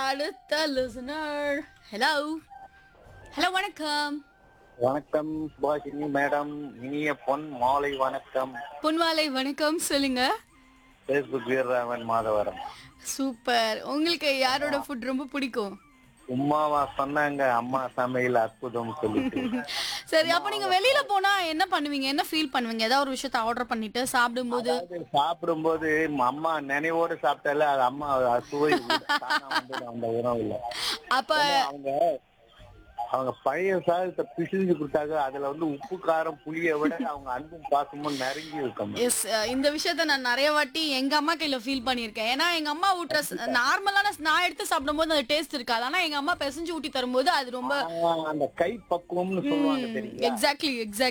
அடுத்த listener hello hello வணக்கம் வணக்கம் சுபாஷினி மேடம் இனிய பொன் மாலை வணக்கம் பொன்வாலை வணக்கம் சொல்லுங்க பேஸ்புக் வீரராமன் மாதவரம் சூப்பர் உங்களுக்கு யாரோட ஃபுட் ரொம்ப பிடிக்கும் உமாவா சொன்னாங்க அம்மா சமையல் அற்புதம் சொல்லிட்டு சரி அப்ப நீங்க வெளியில போனா என்ன பண்ணுவீங்க என்ன ஃபீல் பண்ணுவீங்க ஏதாவது ஒரு விஷயத்த ஆர்டர் பண்ணிட்டு சாப்பிடும்போது அதாவது சாப்பிடும்போது அம்மா நினைவோடு சாப்பிட்டால அது அம்மா சுவை தானா வந்துடும் அந்த உணவுல அப்ப அவங்க அவங்க பழைய சாதத்தை பிசிஞ்சு கொடுத்தாங்க அதுல வந்து உப்பு காரம் புளியை விட அவங்க அன்பும் பாசமும் நெருங்கி இருக்கும் எஸ் இந்த விஷயத்த நான் நிறைய வாட்டி எங்க அம்மா கையில ஃபீல் பண்ணியிருக்கேன் ஏன்னா எங்க அம்மா ஊட்டுற நார்மலான நான் எடுத்து சாப்பிடும்போது அந்த டேஸ்ட் இருக்காது ஆனா எங்க அம்மா பிசைஞ்சு ஊட்டி தரும்போது அது ரொம்ப அந்த கை பக்குவம்னு சொல்லுவாங்க தெரியுங்களா எக்ஸாக்ட்லி எக்ஸாக்ட்லி